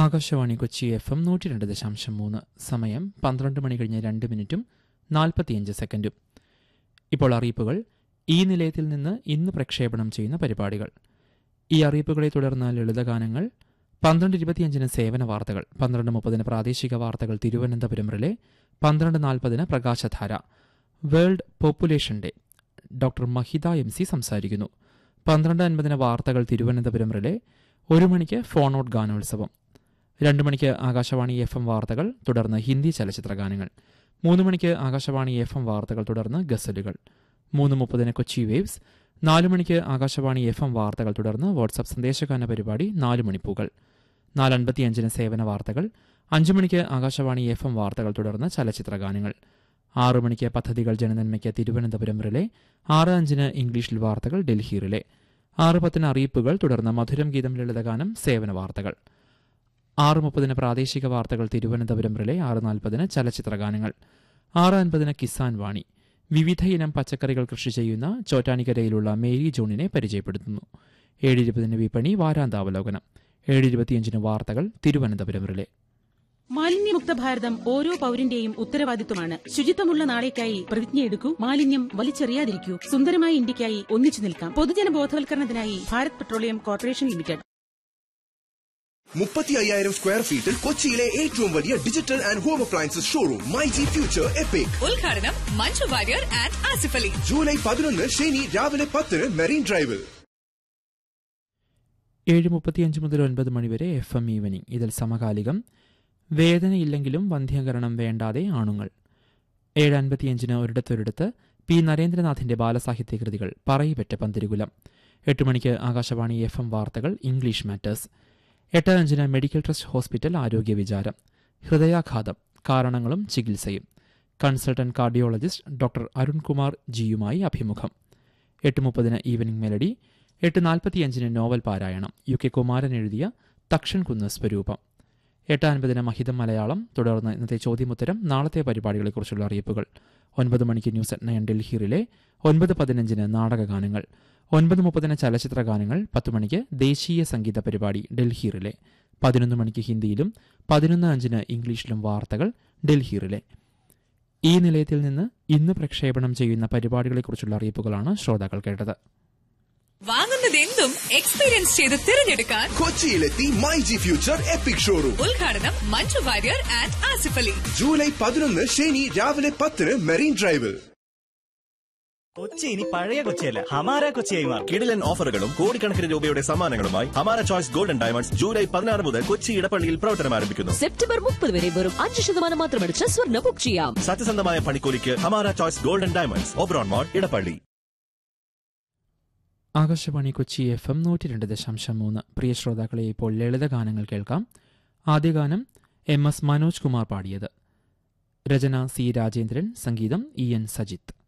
Akashvani Kochi F M നൂറ്റി രണ്ട് ദശാംശം മൂന്ന് സമയം പന്ത്രണ്ട് മണി കഴിഞ്ഞ് രണ്ട് മിനിറ്റും നാൽപ്പത്തിയഞ്ച് സെക്കൻഡും ഇപ്പോൾ അറിയിപ്പുകൾ ഈ നിലയത്തിൽ നിന്ന് ഇന്ന് പ്രക്ഷേപണം ചെയ്യുന്ന പരിപാടികൾ ഈ അറിയിപ്പുകളെ തുടർന്ന് ലളിതഗാനങ്ങൾ പന്ത്രണ്ട് ഇരുപത്തിയഞ്ചിന് സേവന വാർത്തകൾ പന്ത്രണ്ട് മുപ്പതിന് പ്രാദേശിക വാർത്തകൾ തിരുവനന്തപുരം റിലെ പന്ത്രണ്ട് നാൽപ്പതിന് Prakashadhara world population day doctor Mahitha M C സംസാരിക്കുന്നു പന്ത്രണ്ട് അൻപതിന് വാർത്തകൾ തിരുവനന്തപുരം റിലെ ഒരു മണിക്ക് ഫോൺ ഔട്ട് ഗാനോത്സവം രണ്ട് മണിക്ക് ആകാശവാണി എഫ് എം വാർത്തകൾ തുടർന്ന് ഹിന്ദി ചലച്ചിത്ര ഗാനങ്ങൾ മൂന്ന് മണിക്ക് ആകാശവാണി എഫ് എം വാർത്തകൾ തുടർന്ന് ഗസലുകൾ മൂന്ന് മുപ്പതിന് കൊച്ചി വേവ്സ് നാല് മണിക്ക് ആകാശവാണി എഫ് എം വാർത്തകൾ തുടർന്ന് വാട്സപ്പ് സന്ദേശഗാന പരിപാടി നാല് മണിപ്പൂകൾ നാല് അൻപത്തിയഞ്ചിന് സേവന വാർത്തകൾ അഞ്ച് മണിക്ക് ആകാശവാണി എഫ് എം വാർത്തകൾ തുടർന്ന് ചലച്ചിത്ര ഗാനങ്ങൾ ആറ് മണിക്ക് പദ്ധതികൾ ജനനന്മയ്ക്ക് തിരുവനന്തപുരം റിലെ ആറ് അഞ്ചിന് ഇംഗ്ലീഷിൽ വാർത്തകൾ ഡൽഹി റിലെ ആറ് പത്തിന് അറിയിപ്പുകൾ തുടർന്ന് മധുരം ഗീതം ലളിതഗാനം സേവന വാർത്തകൾ ആറ് മുപ്പതിന് പ്രാദേശിക വാർത്തകൾ തിരുവനന്തപുരം റിലെ ആറ് നാൽപ്പതിന് ചലച്ചിത്ര ഗാനങ്ങൾ ആറ് അൻപതിന് കിസാൻ വാണി വിവിധ ഇനം പച്ചക്കറികൾ കൃഷി ചെയ്യുന്ന ചോറ്റാനിക്കരയിലുള്ള മേരി ജോണിനെ പരിചയപ്പെടുത്തുന്നു ഏഴ് ഇരുപതിന് വിപണി വാരാന്താവലോകനം ഏഴ് ഇരുപത്തിയഞ്ചിന് വാർത്തകൾ തിരുവനന്തപുരം റിലെ മാലിന്യമുക്ത ഭാരതം ഓരോ പൌരന്റെയും ഉത്തരവാദിത്വമാണ് ശുചിത്വമുള്ള നാളേക്കായി പ്രതിജ്ഞയെടുക്കൂ മാലിന്യം വലിച്ചെറിയാതിരിക്കൂ സുന്ദരമായ ഇന്ത്യക്കായി ഒന്നിച്ചു നിൽക്കാം പൊതുജന ബോധവൽക്കരണത്തിനായി ഭാരത് പെട്രോളിയം കോർപ്പറേഷൻ ലിമിറ്റഡ് മുപ്പത്തി അയ്യായിരം സ്ക്വയർ ഫീറ്റിൽ കൊച്ചിയിലെ ഏറ്റവും വലിയ digital and home appliances showroom my G future epic ഉദ്ഘാടനം മഞ്ജു വാര്യർ ആൻഡ് ആസിഫ് അലി ജൂലൈ പതിനൊന്ന് ശനി രാവിലെ പത്തിന് മെറീൻ ഡ്രൈവിൽ ഏഴ് മുപ്പത്തിയഞ്ച് മുതൽ ഒൻപത് മണിവരെ എഫ് എം ഈവനിംഗ് ഇതിൽ സമകാലികം വേദനയില്ലെങ്കിലും വന്ധ്യകരണം വേണ്ടാതെ ആണുങ്ങൾ ഏഴ് അൻപത്തിയഞ്ചിന് ഒരിടത്തൊരിടത്ത് പി നരേന്ദ്രനാഥിന്റെ ബാലസാഹിത്യ കൃതികൾ പറയിപ്പറ്റ പന്തിരുകുലം എട്ട് മണിക്ക് ആകാശവാണി എഫ് എം വാർത്തകൾ ഇംഗ്ലീഷ് മാറ്റേഴ്സ് എട്ട് അഞ്ചിന് മെഡിക്കൽ ട്രസ്റ്റ് ഹോസ്പിറ്റൽ ആരോഗ്യ വിചാരം ഹൃദയാഘാതം കാരണങ്ങളും ചികിത്സയും കൺസൾട്ടന്റ് കാർഡിയോളജിസ്റ്റ് ഡോക്ടർ അരുൺകുമാർ ജിയുമായി അഭിമുഖം എട്ട് മുപ്പതിന് ഈവനിംഗ് മെലഡി എട്ട് നാൽപ്പത്തിയഞ്ചിന് നോവൽ പാരായണം യു കെ കുമാരൻ എഴുതിയ തക്ഷൻ കുന്ന് സ്വരൂപം എട്ട് അൻപതിന് മഹിതം മലയാളം തുടർന്ന് ഇന്നത്തെ ചോദ്യമുത്തരം നാളത്തെ പരിപാടികളെക്കുറിച്ചുള്ള അറിയിപ്പുകൾ ഒൻപത് മണിക്ക് ന്യൂസ് അറ്റ് നയൻ ഡൽഹിയിലെ ഒൻപത് പതിനഞ്ചിന് നാടകഗാനങ്ങൾ ഒൻപത് മുപ്പതിന് ചലച്ചിത്ര ഗാനങ്ങൾ പത്ത് മണിക്ക് ദേശീയ സംഗീത പരിപാടി ഡൽഹിയിലെ പതിനൊന്ന് മണിക്ക് ഹിന്ദിയിലും പതിനൊന്ന് അഞ്ചിന് ഇംഗ്ലീഷിലും വാർത്തകൾ ഡൽഹിയിലെ ഈ നിലയത്തിൽ നിന്ന് ഇന്ന് പ്രക്ഷേപണം ചെയ്യുന്ന പരിപാടികളെക്കുറിച്ചുള്ള അറിയിപ്പുകളാണ് ശ്രോതാക്കൾ കേട്ടത് വാങ്ങുന്നതെന്തും എക്സ്പീരിയൻസ് ചെയ്ത് തിരഞ്ഞെടുക്കാൻ കൊച്ചിയിലെത്തി my G future epic showroom ഉദ്ഘാടനം മഞ്ജു വാര്യർ ആൻഡ് ആസിഫ് അലി ജൂലൈ പതിനൊന്ന് ശനി രാവിലെ പത്തിന് മെറീൻ ഡ്രൈവിൽ കൊച്ചി ഇനി പഴയ കൊച്ചിയല്ല ഹമാര കൊച്ചിയായി മാറും കിടിലൻ ഓഫറുകളും കോടിക്കണക്കിന് രൂപയുടെ സമ്മാനങ്ങളുമായി ഹമാര ചോയ്സ് ഗോൾഡൻ ഡയമണ്ട്സ് ജൂലൈ പതിനാറ് മുതൽ കൊച്ചി ഇടപ്പള്ളിയിൽ പ്രവർത്തനം ആരംഭിക്കുന്നു സെപ്റ്റംബർ മുപ്പത് വരെ വെറും അഞ്ച് ശതമാനം മാത്രമടിച്ച് സ്വർണ്ണ ബുക്ക് ചെയ്യാം സത്യസന്ധമായ പണിക്കൂലിക്ക് Hamara choice golden diamonds Oberon mall Edappally Akashvani Kochi F M നൂറ്റി രണ്ട് ദശാംശം മൂന്ന് പ്രിയ ശ്രോതാക്കളെ ഇപ്പോൾ ലളിതഗാനങ്ങൾ കേൾക്കാം ആദ്യ ഗാനം എം എസ് മനോജ് കുമാർ പാടിയത് രചന സി രാജേന്ദ്രൻ സംഗീതം ഇ എൻ സജിത്ത്